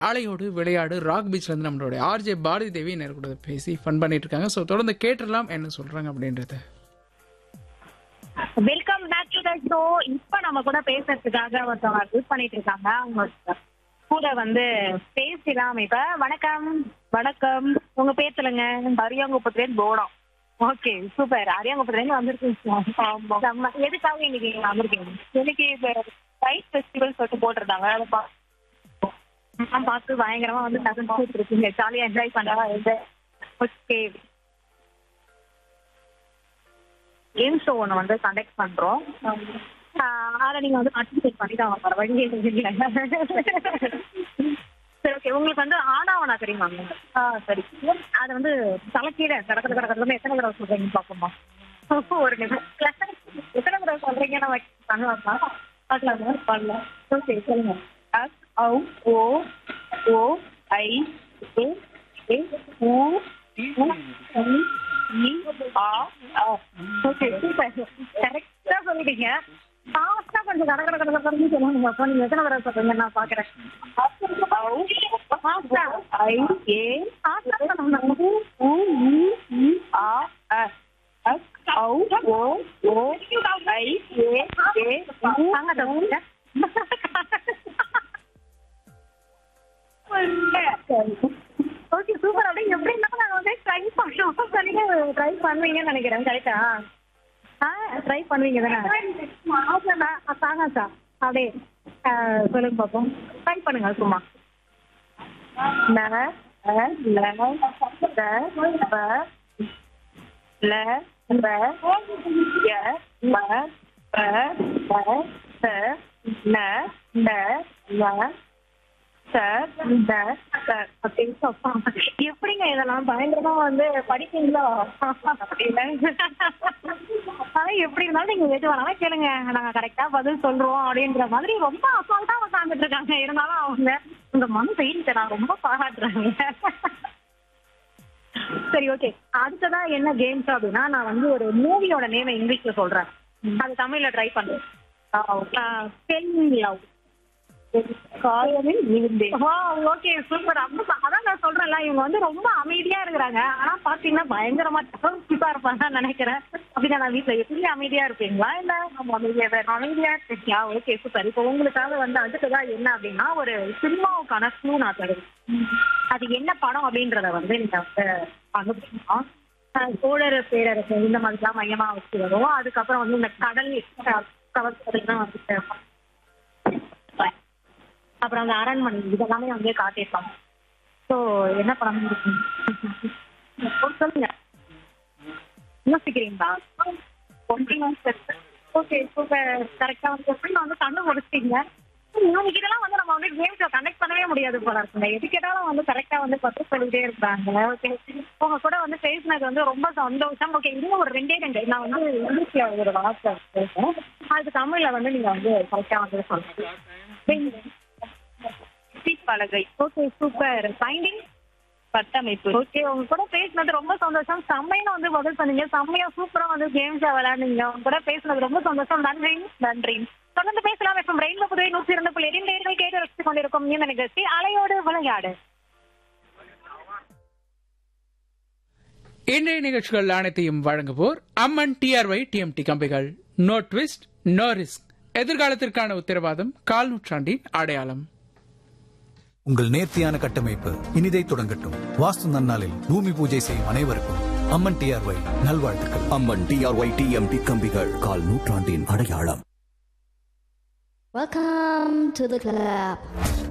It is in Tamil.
ஆலையோடு விளையாடு ராக் பீச்ல இருந்து நம்மளுடைய ஆர்ஜே பாரதி தேவி நேரு கூட பேசி ஃபன் பண்ணிட்டு இருக்காங்க ஸோ தொடர்ந்து கேட்டுடலாம் என்ன சொல்றாங்க அப்படின்றத welcome back to the show இப்ப நம்ம கூட பேசுறதுக்காக ஒருத்தவங்க யூஸ் பண்ணிட்டு இருக்காங்க அவங்க கூட வந்து பேசலாம் இப்ப வணக்கம் வணக்கம் உங்க பேர் சொல்லுங்க அரியாங்குப்பத்துலேருந்து போடம் ஓகே சூப்பர் அரியாங்குப்பத்துலேருந்து வந்திருக்கீங்க நம்ம எதுக்காக இன்னைக்கு இங்க வந்திருக்கீங்க இன்னைக்கு இந்த ரைட் ஃபெஸ்டிவல் சொல்லிட்டு போட்டிருந்தாங்க அதை பா நான் பார்த்து பயங்கரமா வந்து தகவல் இருக்கீங்க ஜாலியா என்ஜாய் பண்ணவா ஓகே கேம் ஷோ ஒன்று வந்து கண்டக்ட் பண்றோம் ஆஹ் அதை நீங்க வந்து பார்ட்டிசிபேட் பண்ணி தான் வர வழியே இல்லை சரி ஓகே உங்களுக்கு வந்து ஆடாவனா தெரியுமாங்க ஆ சரி அது வந்து தலைக்கீழ கடற்கரை கடற்கரை எத்தனை தடவை சொல்றீங்க பார்ப்போமா ஒரு நிமிஷம் எத்தனை தடவை சொல்றீங்க நம்ம பண்ணலாமா பார்க்கலாம் பண்ணலாம் ஓகே சொல்லுங்க எஸ் ஓ ஓ ஓ ஐ ஏ ஏ ஊ ஓகே சூப்பர் கரெக்டா சொல்லிட்டீங்க ஃபாஸ்டா கொஞ்சம் கட கட கட கடன்னு சொல்லுங்க அப்போ நீங்க எத்தனை தடவை சொல்றீங்க நான் பாக்குறேன் ஃபாஸ்டா ஐ ஏ ஃபாஸ்டா சொல்லுங்க ஊ இ இ ஆ அ எஸ் ஓ ஓ ஓ ஐ ஏ ஏ அங்க சொல்லுங்க ஓகே சூப்பர் அப்படியே எப்படி இருந்தாலும் நாங்கள் வந்து ட்ரை பண்ணுவோம் சொன்னீங்க ட்ரை பண்ணுவீங்கன்னு நினைக்கிறேன் கரெக்டா ஆ ட்ரை பண்ணுவீங்க தானே தாங்க சார் அப்படியே ஆ, சொல்லுங்க பார்ப்போம் ட்ரை பண்ணுங்க சும்மா ல அ, ல த ப ல ர ய ம ப ப ச ந ட வ சார் இந்த சார் அப்படின்னு சொல்லுவாங்க. எப்படிங்க இதெல்லாம் பயங்கரமா வந்து படிப்பீங்களா அப்படின்னு ஆனா எப்படி இருந்தாலும் நீங்க எது வேணாலும் கேளுங்க நாங்க கரெக்டா பதில் சொல்றோம் அப்படின்ற மாதிரி ரொம்ப அசால்ட்டா உட்காந்துட்டு இருக்காங்க இருந்தாலும் அவங்க உங்க மன தைரியத்தை நான் ரொம்ப பாராட்டுறாங்க சரி ஓகே அடுத்ததா என்ன கேம்ஸ் அப்படின்னா நான் வந்து ஒரு மூவியோட நேமை இங்கிலீஷ்ல சொல்றேன் அது தமிழ்ல ட்ரை பண்றேன் லவ் காதலில் இருந்தேன் ஓகே சூப்பர் அப்ப அதான் நான் சொல்றேன்ல இவங்க வந்து ரொம்ப அமைதியா இருக்கிறாங்க ஆனா பாத்தீங்கன்னா பயங்கரமா டஃபா இருப்பாங்க நினைக்கிறேன் அப்படின்னா நான் வீட்டுல எப்படி அமைதியா இருப்பீங்களா இல்ல நம்ம அமைதியா தான் அமைதியா இருக்கீங்களா ஓகே சூப்பர் இப்போ உங்களுக்காக வந்து அடுத்ததா என்ன அப்படின்னா ஒரு சினிமாவுக்கான க்ளூ நான் தருவேன் அது என்ன படம் அப்படின்றத வந்து நீங்க வந்து கண்டுபிடிக்கணும் அஹ் சோழர் பேரரசு இந்த மாதிரிலாம் மையமா வச்சு வரும் அதுக்கப்புறம் வந்து இந்த கடல் கவர்ச்சிலாம் வந்து அப்புறம் அந்த அரண்மனை இதெல்லாமே வந்து காட்டியிருப்பாங்க ஸோ என்ன படம் இருக்கு சொல்லுங்க யோசிக்கிறீங்களா ஓகே சூப்பர் கரெக்டாக வந்து எப்படி வந்து கண்ணு முடிச்சிட்டீங்க இவங்க இதெல்லாம் வந்து நம்ம வந்து கேம் ஷோ கண்டக்ட் பண்ணவே முடியாது போல இருக்குங்க எது கேட்டாலும் வந்து கரெக்டா வந்து பத்து சொல்லிட்டே இருக்காங்க ஓகே உங்க கூட வந்து பேசினது வந்து ரொம்ப சந்தோஷம் ஓகே இன்னும் ஒரு ரெண்டே ரெண்டு நான் வந்து இங்கிலீஷ்ல ஒரு வார்த்தை பேசுறேன் அது தமிழ்ல வந்து நீங்க வந்து கரெக்டா வந்து சொல்லுங்க பலகை ஓகே சூப்பர் ஃபைண்டிங் கட்டமைப்பு ஓகே உங்க கூட பேசினது ரொம்ப சந்தோஷம் செம்மையா வந்து பதில் பண்ணீங்க செம்மையா சூப்பரா வந்து கேம்ஸ் விளையாடுங்க உங்க கூட பேசினது ரொம்ப சந்தோஷம் நன்றி நன்றி தொடர்ந்து பேசலாம் எஃப்எம் ரெயின்போ புதுவை நூற்றி இரண்டு புள்ளி இரண்டு நேர்கள் கேட்டு ரசித்துக் கொண்டிருக்கும் இந்த நிகழ்ச்சி அலையோடு விளையாடு இன்றைய நிகழ்ச்சிகள் அனைத்தையும் வழங்குவோர் அம்மன் டிஆர்ஒய் டிஎம்டி கம்பிகள் நோ ட்விஸ்ட் நோ ரிஸ்க் எதிர்காலத்திற்கான உத்தரவாதம் கால் நூற்றாண்டின் அடையாளம் உங்கள் நேர்த்தியான கட்டமைப்பு இனிதை தொடங்கட்டும் வாஸ்து நன்னாளில் பூமி பூஜை செய்யும் அனைவருக்கும் அம்மன் டிஆர்ஒய் நல்வாழ்த்துக்கள் அம்மன் டிஆர்ஒய் டிஎம்டி கம்பிகள் கால் நூற்றாண்டின் அடையாளம் Welcome to the club.